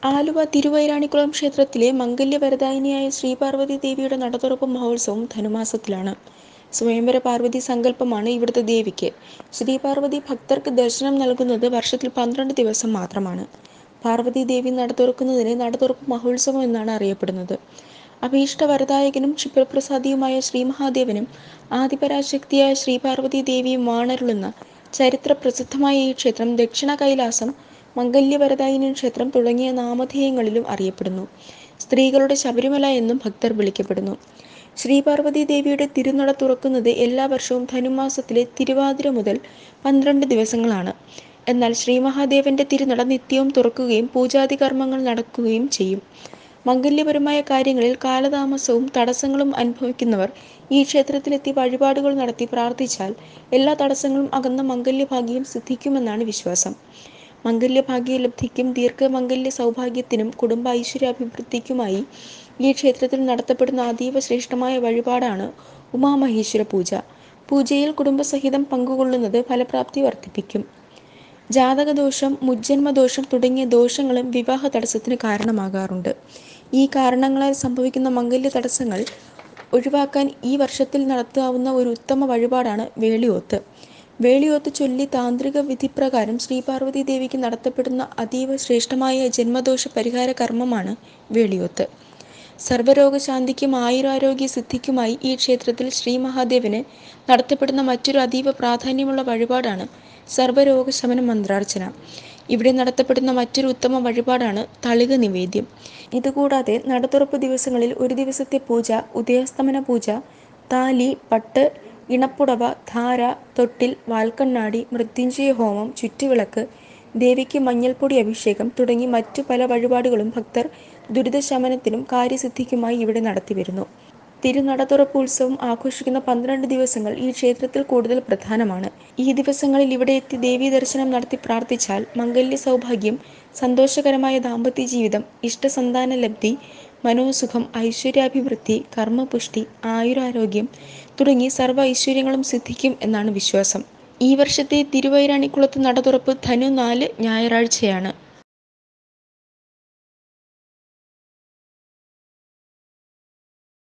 ആലുവ തിരുവൈരാണിക്കുളം ക്ഷേത്രത്തിലെ മംഗല്യവരദായിനിയായ ശ്രീപാർവതി ദേവിയുടെ നടതുറപ്പ് മഹോത്സവം ധനുമാസത്തിലാണ് സ്വയംവര പാർവതി സങ്കല്പമാണ് ഇവിടുത്തെ ദേവിക്ക് ശ്രീപാർവതി ഭക്തർക്ക് ദർശനം നൽകുന്നത് വർഷത്തിൽ പന്ത്രണ്ട് ദിവസം മാത്രമാണ് പാർവതി ദേവി നട തുറക്കുന്നതിന് നട തുറപ്പ് മഹോത്സവം എന്നാണ് അറിയപ്പെടുന്നത് അഭീഷ്ടവരദായകനും ക്ഷിപ്രപ്രസാദിയുമായ ശ്രീ മഹാദേവനും ആദിപരാശക്തിയായ ശ്രീപാർവതി ദേവിയും വാണരുളുന്ന ചരിത്ര പ്രസിദ്ധമായ ഈ ക്ഷേത്രം ദക്ഷിണ കൈലാസം മംഗല്യവരദായിനി ക്ഷേത്രം തുടങ്ങിയ നാമധേയങ്ങളിലും അറിയപ്പെടുന്നു സ്ത്രീകളുടെ ശബരിമല എന്നും ഭക്തർ വിളിക്കപ്പെടുന്നു ശ്രീപാർവതി ദേവിയുടെ തിരുനട തുറക്കുന്നത് എല്ലാ വർഷവും ധനുമാസത്തിലെ തിരുവാതിര മുതൽ പന്ത്രണ്ട് ദിവസങ്ങളാണ് എന്നാൽ ശ്രീ മഹാദേവന്റെ തിരുനട നിത്യവും തുറക്കുകയും പൂജാതി കർമ്മങ്ങൾ നടക്കുകയും ചെയ്യും മംഗല്യപരമായ കാര്യങ്ങളിൽ കാലതാമസവും തടസ്സങ്ങളും അനുഭവിക്കുന്നവർ ഈ ക്ഷേത്രത്തിലെത്തി വഴിപാടുകൾ നടത്തി പ്രാർത്ഥിച്ചാൽ എല്ലാ തടസ്സങ്ങളും അകന്ന മംഗല്യഭാഗ്യം സിദ്ധിക്കുമെന്നാണ് വിശ്വാസം മംഗല്യഭാഗ്യലബ്ധിക്കും ദീർഘമംഗല്യ സൗഭാഗ്യത്തിനും കുടുംബ ഐശ്വര്യാഭിവൃദ്ധിക്കുമായി ഈ ക്ഷേത്രത്തിൽ നടത്തപ്പെടുന്ന അതീവ ശ്രേഷ്ഠമായ വഴിപാടാണ് ഉമാമഹേശ്വര പൂജ പൂജയിൽ കുടുംബസഹിതം പങ്കുകൊള്ളുന്നത് ഫലപ്രാപ്തി വർദ്ധിപ്പിക്കും ജാതകദോഷം മുജ്ജന്മദോഷം തുടങ്ങിയ ദോഷങ്ങളും വിവാഹ തടസ്സത്തിന് കാരണമാകാറുണ്ട് ഈ കാരണങ്ങളാൽ സംഭവിക്കുന്ന മംഗല്യ തടസ്സങ്ങൾ ഒഴിവാക്കാൻ ഈ വർഷത്തിൽ നടത്താവുന്ന ഒരു ഉത്തമ വഴിപാടാണ് വേളിയോത്ത് വേളിയോത്ത് ചൊല്ലി താന്ത്രിക വിധിപ്രകാരം ശ്രീപാർവതി ദേവിക്ക് നടത്തപ്പെടുന്ന അതീവ ശ്രേഷ്ഠമായ ജന്മദോഷ പരിഹാര കർമ്മമാണ് വേളിയോത്ത് സർവ്വരോഗശാന്തിക്കും ആയുരാരോഗ്യ സിദ്ധിക്കുമായി ഈ ക്ഷേത്രത്തിൽ ശ്രീ മഹാദേവന് നടത്തപ്പെടുന്ന മറ്റൊരു അതീവ പ്രാധാന്യമുള്ള വഴിപാടാണ് സർവ്വരോഗശമന മന്ത്രാർച്ചന ഇവിടെ നടത്തപ്പെടുന്ന മറ്റൊരു ഉത്തമ വഴിപാടാണ് തളിക നിവേദ്യം ഇതുകൂടാതെ നടതുറപ്പ് ദിവസങ്ങളിൽ ഒരു ദിവസത്തെ പൂജ ഉദയാസ്തമന പൂജ താലി പട്ട് ഇണപ്പുടവ ധാര തൊട്ടിൽ വാൽക്കണ്ണാടി മൃത്യുഞ്ജയ ഹോമം ചുറ്റുവിളക്ക് ദേവിക്ക് മഞ്ഞൾപ്പൊടി അഭിഷേകം തുടങ്ങി മറ്റു പല വഴിപാടുകളും ഭക്തർ ദുരിതശമനത്തിനും കാര്യസിദ്ധിക്കുമായി ഇവിടെ നടത്തിവരുന്നു തിരുനടതുറപ്പ് ഉത്സവം ആഘോഷിക്കുന്ന പന്ത്രണ്ട് ദിവസങ്ങൾ ഈ ക്ഷേത്രത്തിൽ കൂടുതൽ പ്രധാനമാണ് ഈ ദിവസങ്ങളിൽ ഇവിടെ എത്തി ദേവീ ദർശനം നടത്തി പ്രാർത്ഥിച്ചാൽ മംഗല്യ സൗഭാഗ്യം സന്തോഷകരമായ ദാമ്പത്യ ജീവിതം ഇഷ്ടസന്താന ലബ്ധി മനോസുഖം ഐശ്വര്യാഭിവൃദ്ധി കർമ്മപുഷ്ടി ആയുരാരോഗ്യം തുടങ്ങി സർവ്വ ഐശ്വര്യങ്ങളും സിദ്ധിക്കും എന്നാണ് വിശ്വാസം ഈ വർഷത്തെ തിരുവൈരാണിക്കുളത്ത് നട തുറപ്പ് ധനു നാല് ഞായറാഴ്ചയാണ്